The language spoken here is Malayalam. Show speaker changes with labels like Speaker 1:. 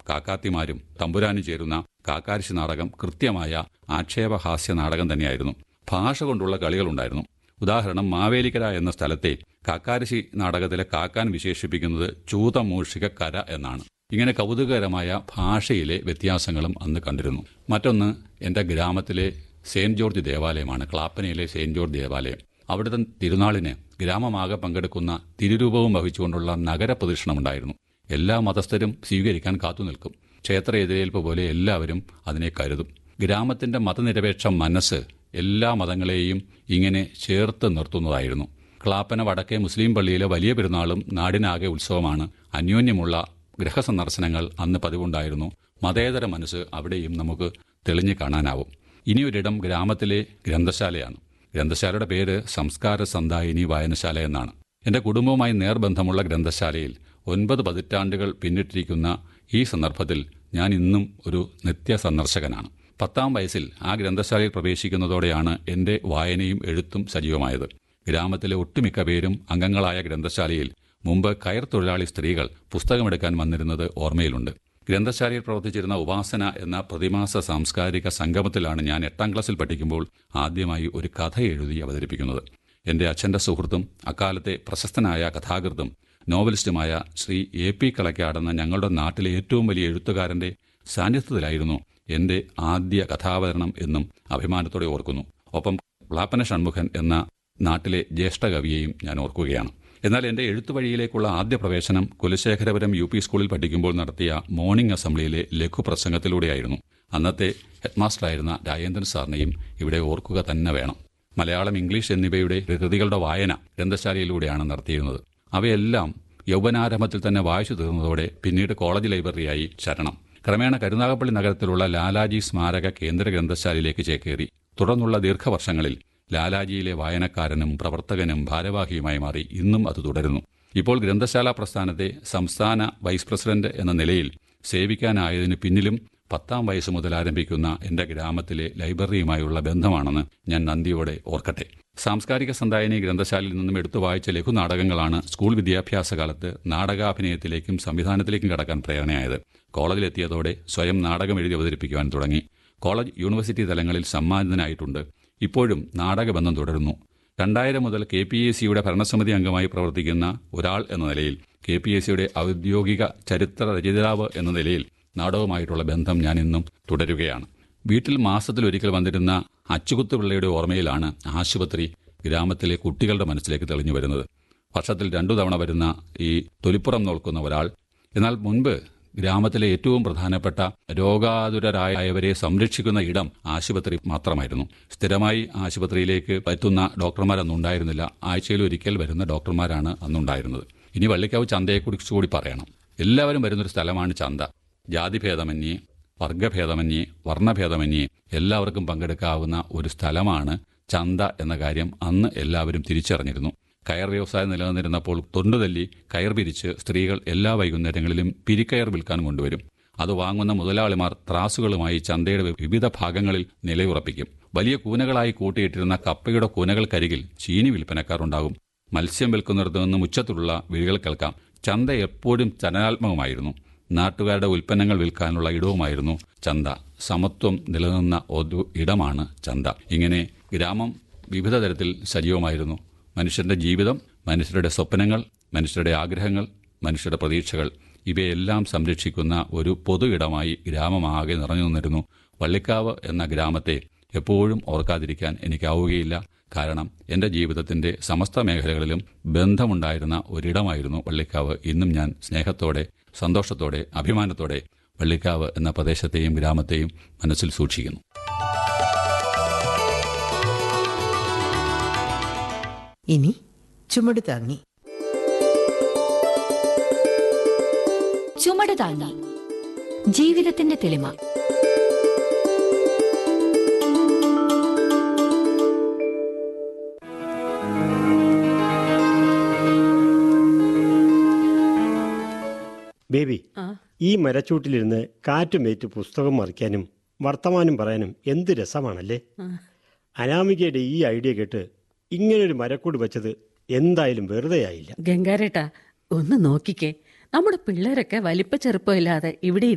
Speaker 1: കാക്കാത്തിമാരും തമ്പുരാനും ചേരുന്ന കാക്കാരിശി നാടകം കൃത്യമായ ആക്ഷേപഹാസ്യ നാടകം തന്നെയായിരുന്നു ഭാഷ കൊണ്ടുള്ള കളികളുണ്ടായിരുന്നു ഉദാഹരണം മാവേലിക്കര എന്ന സ്ഥലത്തെ കാക്കാരശി നാടകത്തിലെ കാക്കാൻ വിശേഷിപ്പിക്കുന്നത് ചൂതമൂഷിക കര എന്നാണ് ഇങ്ങനെ കൗതുകകരമായ ഭാഷയിലെ വ്യത്യാസങ്ങളും അന്ന് കണ്ടിരുന്നു മറ്റൊന്ന് എൻ്റെ ഗ്രാമത്തിലെ സെയിന്റ് ജോർജ് ദേവാലയമാണ് ക്ലാപ്പനയിലെ സെയിന്റ് ജോർജ് ദേവാലയം അവിടുത്തെ തിരുനാളിന് ഗ്രാമമാകെ പങ്കെടുക്കുന്ന തിരുരൂപവും വഹിച്ചുകൊണ്ടുള്ള നഗര പ്രദക്ഷിണമുണ്ടായിരുന്നു എല്ലാ മതസ്ഥരും സ്വീകരിക്കാൻ കാത്തുനിൽക്കും ക്ഷേത്ര എതിരേൽപ്പ് പോലെ എല്ലാവരും അതിനെ കരുതും ഗ്രാമത്തിന്റെ മതനിരപേക്ഷ മനസ്സ് എല്ലാ മതങ്ങളെയും ഇങ്ങനെ ചേർത്ത് നിർത്തുന്നതായിരുന്നു ക്ലാപ്പന വടക്കേ മുസ്ലിം പള്ളിയിലെ വലിയ പെരുന്നാളും നാടിനാകെ ഉത്സവമാണ് അന്യോന്യമുള്ള ഗൃഹസന്ദർശനങ്ങൾ അന്ന് പതിവുണ്ടായിരുന്നു മതേതര മനസ്സ് അവിടെയും നമുക്ക് തെളിഞ്ഞു കാണാനാവും ഇനിയൊരിടം ഗ്രാമത്തിലെ ഗ്രന്ഥശാലയാണ് ഗ്രന്ഥശാലയുടെ പേര് സംസ്കാര സന്തായിനി വായനശാല എന്നാണ് എന്റെ കുടുംബവുമായി നേർബന്ധമുള്ള ഗ്രന്ഥശാലയിൽ ഒൻപത് പതിറ്റാണ്ടുകൾ പിന്നിട്ടിരിക്കുന്ന ഈ സന്ദർഭത്തിൽ ഞാൻ ഇന്നും ഒരു നിത്യ സന്ദർശകനാണ് പത്താം വയസ്സിൽ ആ ഗ്രന്ഥശാലയിൽ പ്രവേശിക്കുന്നതോടെയാണ് എന്റെ വായനയും എഴുത്തും സജീവമായത് ഗ്രാമത്തിലെ ഒട്ടുമിക്ക പേരും അംഗങ്ങളായ ഗ്രന്ഥശാലയിൽ മുമ്പ് കയർ തൊഴിലാളി സ്ത്രീകൾ പുസ്തകമെടുക്കാൻ വന്നിരുന്നത് ഓർമ്മയിലുണ്ട് ഗ്രന്ഥശാലയിൽ പ്രവർത്തിച്ചിരുന്ന ഉപാസന എന്ന പ്രതിമാസ സാംസ്കാരിക സംഗമത്തിലാണ് ഞാൻ എട്ടാം ക്ലാസ്സിൽ പഠിക്കുമ്പോൾ ആദ്യമായി ഒരു കഥ എഴുതി അവതരിപ്പിക്കുന്നത് എന്റെ അച്ഛന്റെ സുഹൃത്തും അക്കാലത്തെ പ്രശസ്തനായ കഥാകൃത്തും നോവലിസ്റ്റുമായ ശ്രീ എ പി കളക്കാടെന്ന ഞങ്ങളുടെ നാട്ടിലെ ഏറ്റവും വലിയ എഴുത്തുകാരന്റെ സാന്നിധ്യത്തിലായിരുന്നു എന്റെ ആദ്യ കഥാവതരണം എന്നും അഭിമാനത്തോടെ ഓർക്കുന്നു ഒപ്പം പ്ലാപ്പന ഷൺമുഖൻ എന്ന നാട്ടിലെ ജ്യേഷ്ഠ കവിയെയും ഞാൻ ഓർക്കുകയാണ് എന്നാൽ എന്റെ എഴുത്തു വഴിയിലേക്കുള്ള ആദ്യ പ്രവേശനം കുലശേഖരപുരം യു പി സ്കൂളിൽ പഠിക്കുമ്പോൾ നടത്തിയ മോർണിംഗ് അസംബ്ലിയിലെ ലഘുപ്രസംഗത്തിലൂടെയായിരുന്നു അന്നത്തെ ഹെഡ്മാസ്റ്ററായിരുന്ന രാജേന്ദ്രൻ സാറിനെയും ഇവിടെ ഓർക്കുക തന്നെ വേണം മലയാളം ഇംഗ്ലീഷ് എന്നിവയുടെ കൃതികളുടെ വായന ഗ്രന്ഥശാലയിലൂടെയാണ് നടത്തിയിരുന്നത് അവയെല്ലാം യൗവനാരംഭത്തിൽ തന്നെ വായിച്ചു തീർന്നതോടെ പിന്നീട് കോളേജ് ലൈബ്രറിയായി ശരണം ക്രമേണ കരുനാഗപ്പള്ളി നഗരത്തിലുള്ള ലാലാജി സ്മാരക കേന്ദ്ര ഗ്രന്ഥശാലയിലേക്ക് ചേക്കേറി തുടർന്നുള്ള ദീർഘവർഷങ്ങളിൽ ലാലാജിയിലെ വായനക്കാരനും പ്രവർത്തകനും ഭാരവാഹിയുമായി മാറി ഇന്നും അത് തുടരുന്നു ഇപ്പോൾ ഗ്രന്ഥശാല പ്രസ്ഥാനത്തെ സംസ്ഥാന വൈസ് പ്രസിഡന്റ് എന്ന നിലയിൽ സേവിക്കാനായതിന് പിന്നിലും പത്താം വയസ്സ് മുതൽ ആരംഭിക്കുന്ന എന്റെ ഗ്രാമത്തിലെ ലൈബ്രറിയുമായുള്ള ബന്ധമാണെന്ന് ഞാൻ നന്ദിയോടെ ഓർക്കട്ടെ സാംസ്കാരിക സന്തായനി ഗ്രന്ഥശാലയിൽ നിന്നും എടുത്തു വായിച്ച ലഘുനാടകങ്ങളാണ് സ്കൂൾ വിദ്യാഭ്യാസ കാലത്ത് നാടകാഭിനയത്തിലേക്കും സംവിധാനത്തിലേക്കും കടക്കാൻ പ്രേരണയായത് കോളേജിലെത്തിയതോടെ സ്വയം നാടകം എഴുതി അവതരിപ്പിക്കുവാൻ തുടങ്ങി കോളേജ് യൂണിവേഴ്സിറ്റി തലങ്ങളിൽ സമ്മാനിതനായിട്ടുണ്ട് ഇപ്പോഴും നാടകബന്ധം തുടരുന്നു രണ്ടായിരം മുതൽ കെ പി എ സിയുടെ ഭരണസമിതി അംഗമായി പ്രവർത്തിക്കുന്ന ഒരാൾ എന്ന നിലയിൽ കെ പി എസ് സിയുടെ ഔദ്യോഗിക ചരിത്ര രചയിതാവ് എന്ന നിലയിൽ നാടകവുമായിട്ടുള്ള ബന്ധം ഞാൻ ഇന്നും തുടരുകയാണ് വീട്ടിൽ മാസത്തിലൊരിക്കൽ വന്നിരുന്ന അച്ചുകുത്ത് പിള്ളയുടെ ഓർമ്മയിലാണ് ആശുപത്രി ഗ്രാമത്തിലെ കുട്ടികളുടെ മനസ്സിലേക്ക് തെളിഞ്ഞു വരുന്നത് വർഷത്തിൽ രണ്ടു തവണ വരുന്ന ഈ തൊലിപ്പുറം നോക്കുന്ന ഒരാൾ എന്നാൽ മുൻപ് ഗ്രാമത്തിലെ ഏറ്റവും പ്രധാനപ്പെട്ട രോഗാതുരരായവരെ സംരക്ഷിക്കുന്ന ഇടം ആശുപത്രി മാത്രമായിരുന്നു സ്ഥിരമായി ആശുപത്രിയിലേക്ക് എത്തുന്ന ഡോക്ടർമാരൊന്നും ഉണ്ടായിരുന്നില്ല ആഴ്ചയിൽ ഒരിക്കൽ വരുന്ന ഡോക്ടർമാരാണ് അന്നുണ്ടായിരുന്നത് ഇനി വള്ളിക്കാവ് ചന്തയെക്കുറിച്ച് കൂടി പറയണം എല്ലാവരും വരുന്നൊരു സ്ഥലമാണ് ചന്ത ജാതിഭേദമന്യേ വർഗഭേദമന്യേ വർണ്ണഭേദമന്യേ എല്ലാവർക്കും പങ്കെടുക്കാവുന്ന ഒരു സ്ഥലമാണ് ചന്ത എന്ന കാര്യം അന്ന് എല്ലാവരും തിരിച്ചറിഞ്ഞിരുന്നു കയർ വ്യവസായം നിലനിന്നിരുന്നപ്പോൾ തൊണ്ടുതല്ലി കയർ പിരിച്ച് സ്ത്രീകൾ എല്ലാ വൈകുന്നേരങ്ങളിലും പിരിക്കയർ വിൽക്കാൻ കൊണ്ടുവരും അത് വാങ്ങുന്ന മുതലാളിമാർ ത്രാസുകളുമായി ചന്തയുടെ വിവിധ ഭാഗങ്ങളിൽ നിലയുറപ്പിക്കും വലിയ കൂനകളായി കൂട്ടിയിട്ടിരുന്ന കപ്പയുടെ കൂനകൾക്കരികിൽ ചീനി വിൽപ്പനക്കാരുണ്ടാകും മത്സ്യം വിൽക്കുന്നിടത്തു നിന്നും ഉച്ചത്തിലുള്ള വിളികൾ കേൾക്കാം ചന്ത എപ്പോഴും ചലനാത്മകമായിരുന്നു നാട്ടുകാരുടെ ഉൽപ്പന്നങ്ങൾ വിൽക്കാനുള്ള ഇടവുമായിരുന്നു ചന്ത സമത്വം നിലനിന്ന ഒരു ഇടമാണ് ചന്ത ഇങ്ങനെ ഗ്രാമം വിവിധ തരത്തിൽ സജീവമായിരുന്നു മനുഷ്യരുടെ ജീവിതം മനുഷ്യരുടെ സ്വപ്നങ്ങൾ മനുഷ്യരുടെ ആഗ്രഹങ്ങൾ മനുഷ്യരുടെ പ്രതീക്ഷകൾ ഇവയെല്ലാം സംരക്ഷിക്കുന്ന ഒരു പൊതു ഇടമായി ഗ്രാമമാകെ നിറഞ്ഞു നിന്നിരുന്നു വള്ളിക്കാവ് എന്ന ഗ്രാമത്തെ എപ്പോഴും ഓർക്കാതിരിക്കാൻ എനിക്കാവുകയില്ല കാരണം എന്റെ ജീവിതത്തിന്റെ സമസ്ത മേഖലകളിലും ബന്ധമുണ്ടായിരുന്ന ഒരിടമായിരുന്നു വള്ളിക്കാവ് ഇന്നും ഞാൻ സ്നേഹത്തോടെ സന്തോഷത്തോടെ അഭിമാനത്തോടെ വള്ളിക്കാവ് എന്ന പ്രദേശത്തെയും ഗ്രാമത്തെയും മനസ്സിൽ സൂക്ഷിക്കുന്നു
Speaker 2: ഇനി ചുമട് താങ്ങി
Speaker 3: ചുമട് താങ്ങി ജീവിതത്തിന്റെ തെളിമ
Speaker 4: ബേബി ഈ മരച്ചൂട്ടിലിരുന്ന് കാറ്റുമേറ്റ് പുസ്തകം മറിക്കാനും വർത്തമാനം പറയാനും എന്ത് രസമാണല്ലേ അനാമികയുടെ ഈ ഐഡിയ കേട്ട് ഇങ്ങനൊരു മരക്കൂട് വെച്ചത് എന്തായാലും വെറുതെ ആയില്ല
Speaker 5: ഗംഗാരേട്ടാ ഒന്ന് നോക്കിക്കേ നമ്മുടെ പിള്ളേരൊക്കെ വലിപ്പ ചെറുപ്പമില്ലാതെ ഇവിടെ